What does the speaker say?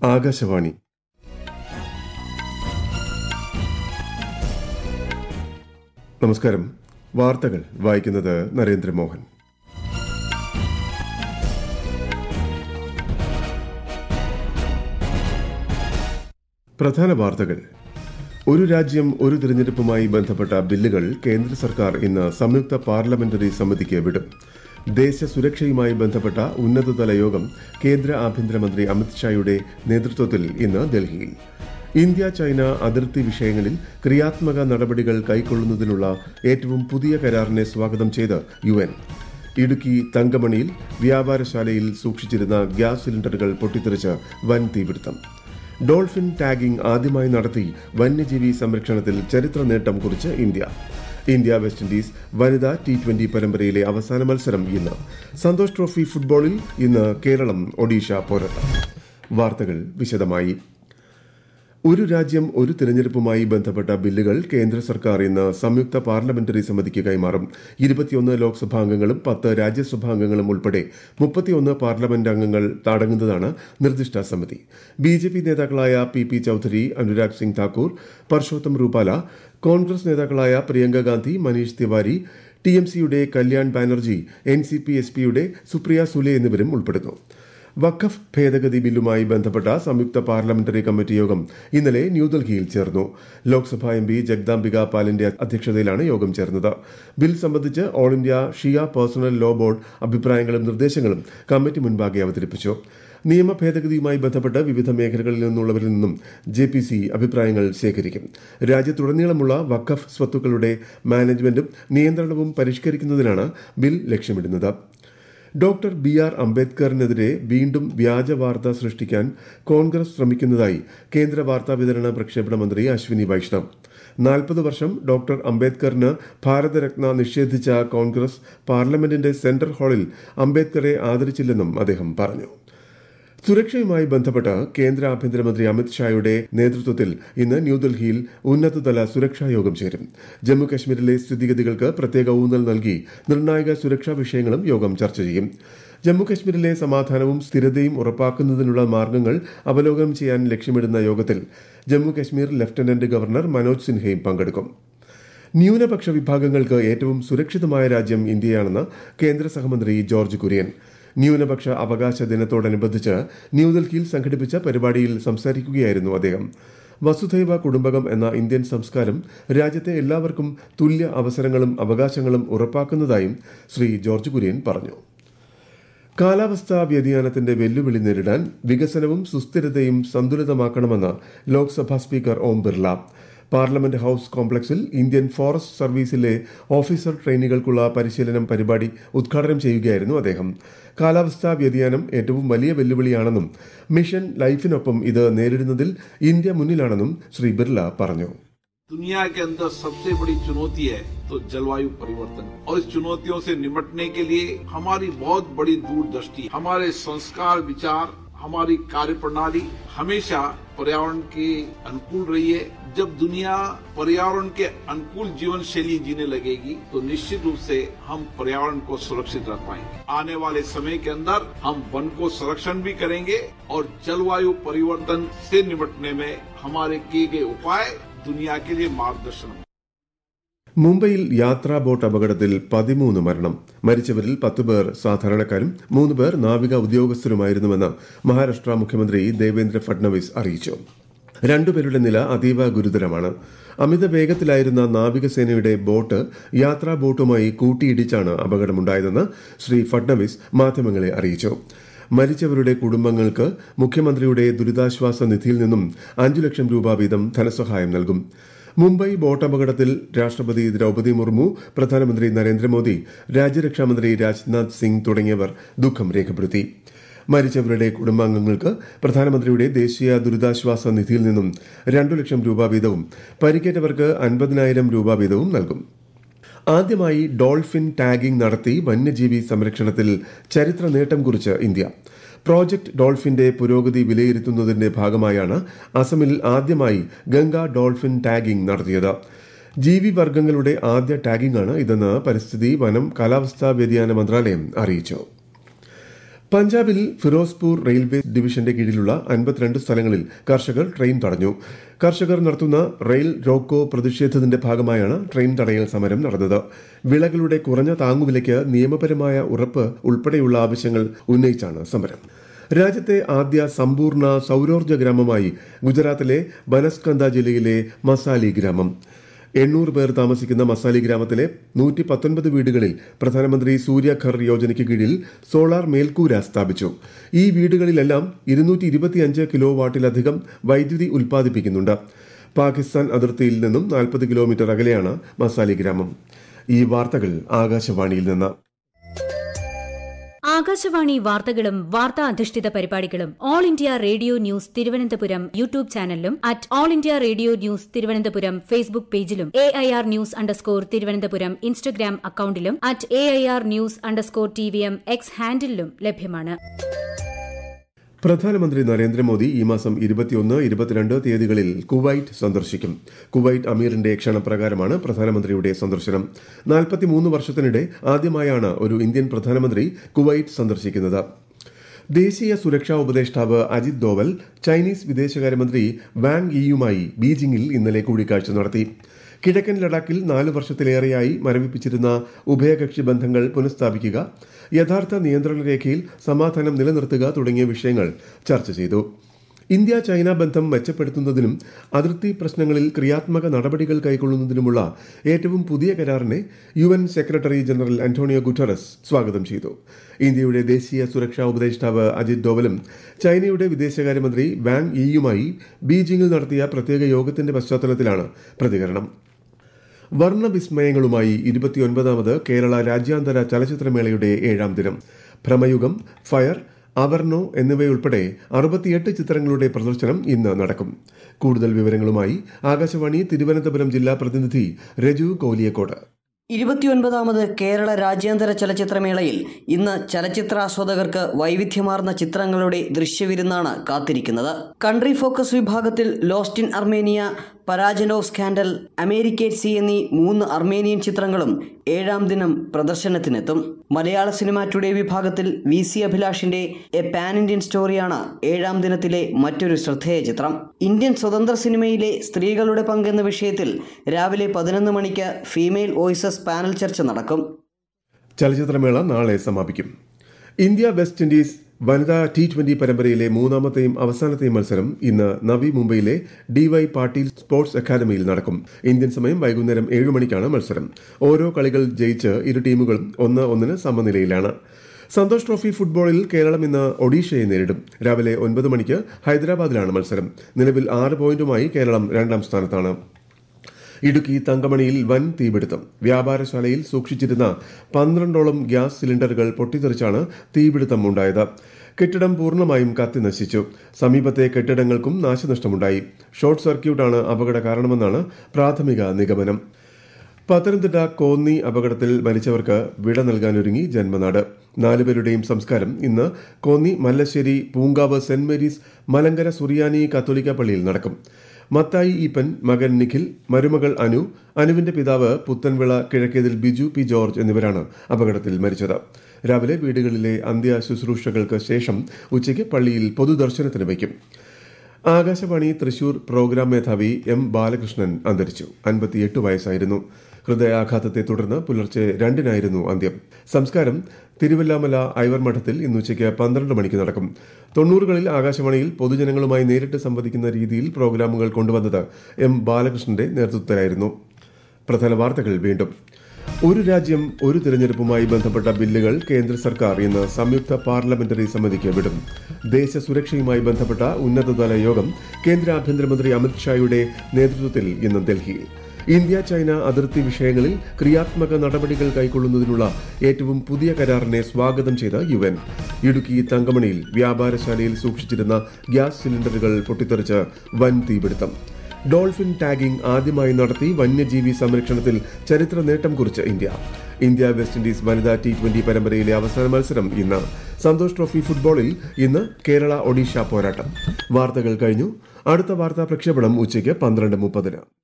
ആകാശവാണി നമസ്കാരം വാർത്തകൾ വായിക്കുന്നത് നരേന്ദ്രമോഹൻ പ്രധാന വാർത്തകൾ ഒരു രാജ്യം ഒരു തിരഞ്ഞെടുപ്പുമായി ബന്ധപ്പെട്ട ബില്ലുകൾ കേന്ദ്ര സർക്കാർ ഇന്ന് സംയുക്ത പാർലമെന്ററി സമിതിക്ക് വിടും ദേശസുരക്ഷയുമായി ബന്ധപ്പെട്ട ഉന്നതതല യോഗം കേന്ദ്ര ആഭ്യന്തരമന്ത്രി അമിത്ഷായുടെ നേതൃത്വത്തിൽ ഇന്ന് ഡൽഹിയിൽ ഇന്ത്യ ചൈന അതിർത്തി വിഷയങ്ങളിൽ ക്രിയാത്മക നടപടികൾ കൈക്കൊള്ളുന്നതിനുള്ള ഏറ്റവും പുതിയ കരാറിനെ സ്വാഗതം ചെയ്ത് യു എൻ ഇടുക്കി തങ്കമണിയിൽ വ്യാപാരശാലയിൽ സൂക്ഷിച്ചിരുന്ന ഗ്യാസ് സിലിണ്ടറുകൾ പൊട്ടിത്തെറിച്ച് വൻ തീപിടുത്തം ഡോൾഫിൻ ടാഗിംഗ് ആദ്യമായി നടത്തി വന്യജീവി സംരക്ഷണത്തിൽ ചരിത്ര നേട്ടം കുറിച്ച് ഇന്ത്യ ഇന്ത്യ വെസ്റ്റ് ഇൻഡീസ് വനിതാ ടി ട്വന്റി പരമ്പരയിലെ അവസാന മത്സരം ഇന്ന് സന്തോഷ് ട്രോഫി ഫുട്ബോളിൽ ഇന്ന് കേരളം ഒഡീഷ പോരാട്ടം വാർത്തകൾ വിശദമായി ഒരു രാജ്യം ഒരു തിരഞ്ഞെടുപ്പുമായി ബന്ധപ്പെട്ട ബില്ലുകൾ കേന്ദ്ര സർക്കാർ ഇന്ന് സംയുക്ത പാർലമെന്ററി സമിതിക്ക് കൈമാറും ഇരുപത്തിയൊന്ന് ലോക്സഭാ അംഗങ്ങളും പത്ത് രാജ്യസഭാ അംഗങ്ങളും ഉൾപ്പെടെ മുപ്പത്തിയൊന്ന് പാർലമെന്റ് അംഗങ്ങൾ അടങ്ങുന്നതാണ് നിർദ്ദിഷ്ട സമിതി ബി ജെ പി നേതാക്കളായ പി പി ചൌധരി അനുരാഗ് സിംഗ് താക്കൂർ പർഷോത്തം റൂപാല കോൺഗ്രസ് നേതാക്കളായ പ്രിയങ്ക ഗാന്ധി മനീഷ് തിവാരി ടി എം സിയുടെ Kalyan Banerjee N C P S പിയുടെ സുപ്രിയ സുലെ എന്നിവരും ഉൾപ്പെടുന്നു വഖഫ് ഭേദഗതി ബില്ലുമായി ബന്ധപ്പെട്ട സംയുക്ത പാർലമെന്ററി കമ്മിറ്റി യോഗം ഇന്നലെ ന്യൂഡൽഹിയിൽ ചേർന്നു ലോക്സഭാ എം പി ജഗ്ദാംബിക പാലിന്റെ അധ്യക്ഷതയിലാണ് യോഗം ചേർന്നത് ബിൽ സംബന്ധിച്ച് all India Shia personal law board അഭിപ്രായങ്ങളും നിർദ്ദേശങ്ങളും കമ്മിറ്റി മുൻപാകെ അവതരിപ്പിച്ചു നിയമ ഭേദഗതിയുമായി ബന്ധപ്പെട്ട് വിവിധ മേഖലകളിൽ നിന്നുള്ളവരിൽ നിന്നും ജെ പി സി അഭിപ്രായങ്ങൾ ശേഖരിക്കും രാജ്യത്തുടനീളമുള്ള വഖഫ് സ്വത്തുക്കളുടെ മാനേജ്മെന്റും നിയന്ത്രണവും പരിഷ്കരിക്കുന്നതിനാണ് ബിൽ ലക്ഷ്യമിടുന്നത് ഡോക്ടർ ബി ആർ അംബേദ്കറിനെതിരെ വീണ്ടും വ്യാജ വാർത്ത സൃഷ്ടിക്കാൻ കോൺഗ്രസ് ശ്രമിക്കുന്നതായി കേന്ദ്ര വാർത്താ വിതരണ പ്രക്ഷേപണ മന്ത്രി അശ്വിനി വൈഷ്ണവ് നാൽപ്പത് വർഷം ഡോക്ടർ അംബേദ്കറിന് ഭാരതരത്ന നിഷേധിച്ച കോൺഗ്രസ് പാർലമെന്റിന്റെ സെൻട്രൽ ഹാളിൽ അംബേദ്കറെ ആദരിച്ചില്ലെന്നും അദ്ദേഹം പറഞ്ഞു സുരക്ഷയുമായി ബന്ധപ്പെട്ട് കേന്ദ്ര ആഭ്യന്തരമന്ത്രി അമിത്ഷായുടെ നേതൃത്വത്തിൽ ഇന്ന് ന്യൂഡൽഹിയിൽ ഉന്നതതല സുരക്ഷാ യോഗം ചേരും ജമ്മു കശ്മീരിലെ സ്ഥിതിഗതികൾക്ക് പ്രത്യേക ഊന്നൽ നൽകി നിർണായക സുരക്ഷാ വിഷയങ്ങളും യോഗം ചർച്ച ചെയ്യും ജമ്മു കശ്മീരിലെ സമാധാനവും സ്ഥിരതയും ഉറപ്പാക്കുന്നതിനുള്ള മാർഗങ്ങൾ അവലോകനം ചെയ്യാൻ ലക്ഷ്യമിടുന്ന യോഗത്തിൽ ജമ്മു കശ്മീർ ലഫ്റ്റനന്റ് ഗവർണർ മനോജ് സിൻഹയും പങ്കെടുക്കും ന്യൂനപക്ഷ വിഭാഗങ്ങൾക്ക് ഏറ്റവും സുരക്ഷിതമായ രാജ്യം ഇന്ത്യയാണെന്ന് കേന്ദ്ര സഹമന്ത്രി ജോർജ് കുര്യൻ ന്യൂനപക്ഷ അവകാശ ദിനത്തോടനുബന്ധിച്ച് ന്യൂഡൽഹിയിൽ സംഘടിപ്പിച്ച പരിപാടിയിൽ സംസാരിക്കുകയായിരുന്നു അദ്ദേഹം വസുധൈവ കുടുംബകം എന്ന ഇന്ത്യൻ സംസ്കാരം രാജ്യത്തെ എല്ലാവർക്കും തുല്യ അവസരങ്ങളും അവകാശങ്ങളും ഉറപ്പാക്കുന്നതായും ശ്രീ ജോർജ് കുര്യൻ പറഞ്ഞു കാലാവസ്ഥാ വ്യതിയാനത്തിന്റെ വെല്ലുവിളി നേരിടാൻ വികസനവും സുസ്ഥിരതയും സന്തുലിതമാക്കണമെന്ന് Lok Sabha speaker Om Birla parliament house കോംപ്ലക്സിൽ ഇന്ത്യൻ ഫോറസ്റ്റ് സർവീസിലെ ഓഫീസർ ട്രെയിനികൾക്കുള്ള പരിശീലനം പരിപാടി ഉദ്ഘാടനം ചെയ്യുകയായിരുന്നു അദ്ദേഹം കാലാവസ്ഥാ വ്യതിയാനം ഏറ്റവും വലിയ വെല്ലുവിളിയാണെന്നും മിഷൻ ലൈഫിനൊപ്പം ഇത് നേരിടുന്നതിൽ ഇന്ത്യ മുന്നിലാണെന്നും ശ്രീ ബിർള പറഞ്ഞു दुनिया के अंदर सबसे बड़ी चुनौती है तो जलवायु परिवर्तन और इस चुनौतियों से निपटने के लिए हमारी बहुत बड़ी दूरदृष्टि हमारे संस्कार विचार हमारी कार्य प्रणाली हमेशा पर्यावरण के अनुकूल रही है जब दुनिया पर्यावरण के अनुकूल जीवन शैली जीने लगेगी तो निश्चित रूप से हम पर्यावरण को सुरक्षित रख पाएंगे आने वाले समय के अंदर हम वन को संरक्षण भी करेंगे और जलवायु परिवर्तन से निपटने में हमारे किए गए उपाय दुनिया के लिए मार्गदर्शन होंगे മുംബൈയിൽ യാത്രാ ബോട്ട് അപകടത്തിൽ പതിമൂന്ന് മരണം മരിച്ചവരിൽ പത്ത് പേർ സാധാരണക്കാരും മൂന്ന് പേർ നാവിക ഉദ്യോഗസ്ഥരുമായിരുന്നുവെന്ന് മഹാരാഷ്ട്ര മുഖ്യമന്ത്രി ദേവേന്ദ്ര ഫഡ്നവിസ് അറിയിച്ചു രണ്ടുപേരുടെ നില അതീവ ഗുരുതരമാണ് അമിത വേഗത്തിലായിരുന്ന നാവികസേനയുടെ ബോട്ട് യാത്രാ ബോട്ടുമായി കൂട്ടിയിടിച്ചാണ് അപകടമുണ്ടായതെന്ന് ശ്രീ ഫഡ്നവിസ് മാധ്യമങ്ങളെ അറിയിച്ചു മരിച്ചവരുടെ കുടുംബങ്ങൾക്ക് മുഖ്യമന്ത്രിയുടെ ദുരിതാശ്വാസ നിധിയിൽ നിന്നും അഞ്ചു ലക്ഷം രൂപ വീതം ധനസഹായം നൽകും മുംബൈ ബോട്ട് അപകടത്തിൽ രാഷ്ട്രപതി ദ്രൌപതി മുർമു പ്രധാനമന്ത്രി നരേന്ദ്രമോദി രാജ്യരക്ഷാമന്ത്രി രാജ്നാഥ് സിംഗ് തുടങ്ങിയവർ ദുഃഖം രേഖപ്പെടുത്തി മരിച്ചവരുടെ കുടുംബാംഗങ്ങൾക്ക് പ്രധാനമന്ത്രിയുടെ ദേശീയ ദുരിതാശ്വാസ നിധിയിൽ നിന്നും രണ്ടു ലക്ഷം രൂപ വീതവും പരിക്കേറ്റവർക്ക് അൻപതിനായിരം രൂപ വീതവും നൽകും ആദ്യമായി ഡോൾഫിൻ ടാഗിംഗ് നടത്തി വന്യജീവി സംരക്ഷണത്തിൽ ചരിത്ര നേട്ടം കുറിച്ച് ഇന്ത്യ പ്രോജക്ട് ഡോൾഫിന്റെ പുരോഗതി വിലയിരുത്തുന്നതിന്റെ ഭാഗമായാണ് അസമിൽ ആദ്യമായി ഗംഗ ഡോൾഫിൻ ടാഗിംഗ് നടത്തിയത് ജീവിവർഗങ്ങളുടെ ആദ്യ ടാഗിംഗ് ആണ് ഇതെന്ന് പരിസ്ഥിതി വനം കാലാവസ്ഥാ വ്യതിയാന മന്ത്രാലയം അറിയിച്ചു പഞ്ചാബിൽ ഫിറോസ്പൂർ റെയിൽവേ ഡിവിഷന്റെ കീഴിലുള്ള അൻപത്തിരണ്ട് സ്ഥലങ്ങളിൽ കർഷകർ ട്രെയിൻ തടഞ്ഞു കർഷകർ നടത്തുന്ന റെയിൽ റോക്കോ പ്രതിഷേധത്തിന്റെ ഭാഗമായാണ് ട്രെയിൻ തടയൽ സമരം നടന്നത് വിളകളുടെ കുറഞ്ഞ താങ്ങുവിലയ്ക്ക് നിയമപരമായ ഉറപ്പ് ഉൾപ്പെടെയുള്ള ആവശ്യങ്ങൾ ഉന്നയിച്ചാണ് സമരം രാജ്യത്തെ ആദ്യ സമ്പൂർണ്ണ സൌരോർജ്ജ ഗ്രാമമായി ഗുജറാത്തിലെ ബനസ്കന്ദ ജില്ലയിലെ മസാലി ഗ്രാമം എണ്ണൂറ് പേർ താമസിക്കുന്ന മസാലി ഗ്രാമത്തിലെ നൂറ്റി പത്തൊൻപത് വീടുകളിൽ പ്രധാനമന്ത്രി സൂര്യഘർ യോജനയ്ക്ക് കീഴിൽ സോളാർ മേൽക്കൂര സ്ഥാപിച്ചു ഈ വീടുകളിലെല്ലാം ഇരുന്നൂറ്റി ഇരുപത്തിയഞ്ച് കിലോ വാട്ടിലധികം വൈദ്യുതി ഉൽപ്പാദിപ്പിക്കുന്നുണ്ട് പാകിസ്ഥാൻ അതിർത്തിയിൽ നിന്നും നാൽപ്പത് കിലോമീറ്റർ അകലെയാണ് മസാലി ഗ്രാമം ഈ വാർത്തകൾ ആകാശവാണിയിൽ നിന്ന് ആകാശവാണി വാർത്തകളും വാർത്താ അധിഷ്ഠിത പരിപാടികളും all India radio news Thiruvananthapuram YouTube ചാനലിലും at all India radio news Thiruvananthapuram Facebook പേജിലും A I R news underscore Thiruvananthapuram Instagram അക്കൌണ്ടിലും at A I R news underscore T V M X ഹാൻഡിലും ലഭ്യമാണ് പ്രധാനമന്ത്രി നരേന്ദ്രമോദി ഈ മാസം ഇരുപത്തിയൊന്ന് ഇരുപത്തിരണ്ട് തീയതികളിൽ കുവൈറ്റ് സന്ദർശിക്കും കുവൈറ്റ് അമീറിന്റെ ക്ഷണപ്രകാരമാണ് പ്രധാനമന്ത്രിയുടെ സന്ദർശനം നാൽപ്പത്തിമൂന്ന് വർഷത്തിനിടെ ആദ്യമായാണ് ഒരു ഇന്ത്യൻ പ്രധാനമന്ത്രി കുവൈറ്റ് സന്ദർശിക്കുന്നത് ദേശീയ സുരക്ഷാ ഉപദേഷ്ടാവ് അജിത് ദോവൽ ചൈനീസ് വിദേശകാര്യമന്ത്രി വാങ് ഇയുമായി ബീജിംഗിൽ ഇന്നലെ കൂടിക്കാഴ്ച നടത്തി കിഴക്കൻ ലഡാക്കിൽ നാല് വർഷത്തിലേറെയായി മരവിപ്പിച്ചിരുന്ന ഉഭയകക്ഷി ബന്ധങ്ങൾ പുനഃസ്ഥാപിക്കുക യഥാർത്ഥ നിയന്ത്രണ രേഖയിൽ സമാധാനം നിലനിർത്തുക തുടങ്ങിയ വിഷയങ്ങൾ ചർച്ച ചെയ്തു ഇന്ത്യ ചൈന ബന്ധം മെച്ചപ്പെടുത്തുന്നതിനും അതിർത്തി പ്രശ്നങ്ങളിൽ ക്രിയാത്മക നടപടികൾ കൈക്കൊള്ളുന്നതിനുമുള്ള ഏറ്റവും പുതിയ കരാറിനെ U N secretary general Antonio Guterres സ്വാഗതം ചെയ്തു ഇന്ത്യയുടെ ദേശീയ സുരക്ഷാ ഉപദേഷ്ടാവ് അജിത് ഡോവലും ചൈനയുടെ വിദേശകാര്യമന്ത്രി വാങ് ഇയുമായി ബീജിംഗിൽ നടത്തിയ പ്രത്യേക യോഗത്തിന്റെ പശ്ചാത്തലത്തിലാണ് പ്രതികരണം വർണ്ണവിസ്മയങ്ങളുമായി ഇരുപത്തിയൊൻപതാമത് കേരള രാജ്യാന്തര ചലച്ചിത്രമേളയുടെ ഏഴാം ദിനം ഭ്രമയുഗം ഫയർ അവർണോ എന്നിവയുൾപ്പെടെ അറുപത്തിയെട്ട് ചിത്രങ്ങളുടെ പ്രദർശനം ഇന്ന് നടക്കും കൂടുതൽ വിവരങ്ങളുമായി ആകാശവാണി തിരുവനന്തപുരം ജില്ലാ പ്രതിനിധി രജു കോലിയക്കോട് ഇരുപത്തിയൊൻപതാമത് കേരള രാജ്യാന്തര ചലച്ചിത്രമേളയിൽ ഇന്ന് ചലച്ചിത്രാസ്വാദകർക്ക് വൈവിധ്യമാർന്ന ചിത്രങ്ങളുടെ ദൃശ്യവിരുന്നാണ് കാത്തിരിക്കുന്നത് കൺട്രി ഫോക്കസ് വിഭാഗത്തിൽ lost in Armenia Parajanov scandal Amerikatsi എന്നീ മൂന്ന് അർമേനിയൻ ചിത്രങ്ങളും ഏഴാം ദിനം പ്രദർശനത്തിനെത്തും മലയാള സിനിമ ടുഡേ വിഭാഗത്തിൽ വി സി അഭിലാഷിന്റെ എ പാൻ ഇന്ത്യൻ സ്റ്റോറിയാണ് ഏഴാം ദിനത്തിലെ മറ്റൊരു ശ്രദ്ധേയ ചിത്രം ഇന്ത്യൻ സ്വതന്ത്ര സിനിമയിലെ സ്ത്രീകളുടെ പങ്കെന്ന വിഷയത്തിൽ രാവിലെ പതിനൊന്ന് മണിക്ക് ഫീമെയിൽ വോയിസസ് പാനൽ ചർച്ച നടക്കും ചലച്ചിത്രമേള നാളെ സമാപിക്കും ഇന്ത്യ വെസ്റ്റ് ഇൻഡീസ് വനിതാ ടി ട്വന്റി പരമ്പരയിലെ മൂന്നാമത്തെയും അവസാനത്തെയും മത്സരം ഇന്ന് നവി മുംബൈയിലെ ഡിവൈ പാട്ടീൽ സ്പോർട്സ് അക്കാദമിയിൽ നടക്കും ഇന്ത്യൻ സമയം വൈകുന്നേരം ഏഴ് മണിക്കാണ് മത്സരം ഓരോ കളികൾ ജയിച്ച് ഇരു ടീമുകളും ഒന്ന് ഒന്നിന് സമനിലയിലാണ് സന്തോഷ് ട്രോഫി ഫുട്ബോളിൽ കേരളം ഇന്ന് ഒഡീഷയെ നേരിടും രാവിലെ ഒൻപത് മണിക്ക് ഹൈദരാബാദിലാണ് മത്സരം നിലവിൽ ആറ് പോയിന്റുമായി കേരളം രണ്ടാം സ്ഥാനത്താണ് ഇടുക്കി തങ്കമണിയിൽ വൻ തീപിടുത്തം വ്യാപാരശാലയിൽ സൂക്ഷിച്ചിരുന്ന പന്ത്രണ്ടോളം ഗ്യാസ് സിലിണ്ടറുകൾ പൊട്ടിത്തെറിച്ചാണ് തീപിടുത്തം ഉണ്ടായത് കെട്ടിടം പൂർണ്ണമായും കത്തി നശിച്ചു സമീപത്തെ കെട്ടിടങ്ങൾക്കും നാശനഷ്ടമുണ്ടായി ഷോർട്ട് സർക്യൂട്ടാണ് അപകട കാരണമെന്നാണ് പ്രാഥമിക നിഗമനം പത്തനംതിട്ട കോന്നി അപകടത്തിൽ മരിച്ചവർക്ക് വിട നൽകാനൊരുങ്ങി ജന്മനാട് നാലുപേരുടെയും സംസ്കാരം ഇന്ന് കോന്നി മല്ലശ്ശേരി പൂങ്കാവ് സെന്റ് മേരീസ് മലങ്കര സുറിയാനി കത്തോലിക്ക പള്ളിയിൽ നടക്കും മത്തായി ഈപ്പൻ മകൻ നിഖിൽ മരുമകൾ അനു അനുവിന്റെ പിതാവ് പുത്തൻവിള കിഴക്കേതിൽ ബിജു പി ജോർജ് എന്നിവരാണ് അപകടത്തിൽ മരിച്ചത് രാവിലെ വീടുകളിലെ അന്ത്യ ശുശ്രൂഷകൾക്ക് ശേഷം ഉച്ചയ്ക്ക് പള്ളിയിൽ പൊതുദർശനത്തിന് വയ്ക്കും ആകാശവാണി തൃശൂർ പ്രോഗ്രാം മേധാവി എം ബാലകൃഷ്ണൻ അന്തരിച്ചു അൻപത്തിയെട്ട് വയസ്സായിരുന്നു ഹൃദയാഘാതത്തെ തുടർന്ന് പുലർച്ചെ രണ്ടിനായിരുന്നു അന്ത്യം സംസ്കാരം തിരുവല്ലാമല ഐവർ മഠത്തിൽ ഇന്ന് ഉച്ചയ്ക്ക് പന്ത്രണ്ട് മണിക്ക് നടക്കും തൊണ്ണൂറുകളിൽ ആകാശവാണിയിൽ പൊതുജനങ്ങളുമായി നേരിട്ട് സംവദിക്കുന്ന രീതിയിൽ പ്രോഗ്രാമുകൾ കൊണ്ടുവന്നത് എം ബാലകൃഷ്ണന്റെ നേതൃത്വത്തിലായിരുന്നു പ്രധാന വാർത്തകൾ വീണ്ടും ഒരു രാജ്യം ഒരു തിരഞ്ഞെടുപ്പുമായി ബന്ധപ്പെട്ട ബില്ലുകൾ കേന്ദ്ര സർക്കാർ ഇന്ന് സംയുക്ത പാർലമെന്ററി സമിതിക്ക് വിടും ദേശസുരക്ഷയുമായി ബന്ധപ്പെട്ട ഉന്നതതല യോഗം കേന്ദ്ര ആഭ്യന്തരമന്ത്രി അമിത്ഷായുടെ നേതൃത്വത്തിൽ ഇന്ന് ഡൽഹിയിൽ ഇന്ത്യ ചൈന അതിർത്തി വിഷയങ്ങളിൽ ക്രിയാത്മക നടപടികൾ കൈക്കൊള്ളുന്നതിനുള്ള ഏറ്റവും പുതിയ കരാറിനെ സ്വാഗതം ചെയ്ത യു എൻ ഇടുക്കി തങ്കമണിയിൽ വ്യാപാരശാലയിൽ സൂക്ഷിച്ചിരുന്ന ഗ്യാസ് സിലിണ്ടറുകൾ പൊട്ടിത്തെറിച്ച് വൻ തീപിടുത്തം ഡോൾഫിൻ ടാഗിംഗ് ആദ്യമായി നടത്തി വന്യജീവി സംരക്ഷണത്തിൽ ചരിത്ര നേട്ടം കുറിച്ച് ഇന്ത്യ ഇന്ത്യ വെസ്റ്റ് ഇൻഡീസ് വനിതാ ടി ട്വന്റി പരമ്പരയിലെ അവസാന മത്സരം ഇന്ന് സന്തോഷ് ട്രോഫി ഫുട്ബോളിൽ ഇന്ന് കേരള ഒഡീഷ പോരാട്ടം വാർത്തകൾ കഴിഞ്ഞു അടുത്ത വാർത്താ പ്രക്ഷേപണം ഉച്ചയ്ക്ക് പന്ത്രണ്ട് മുപ്പതിന്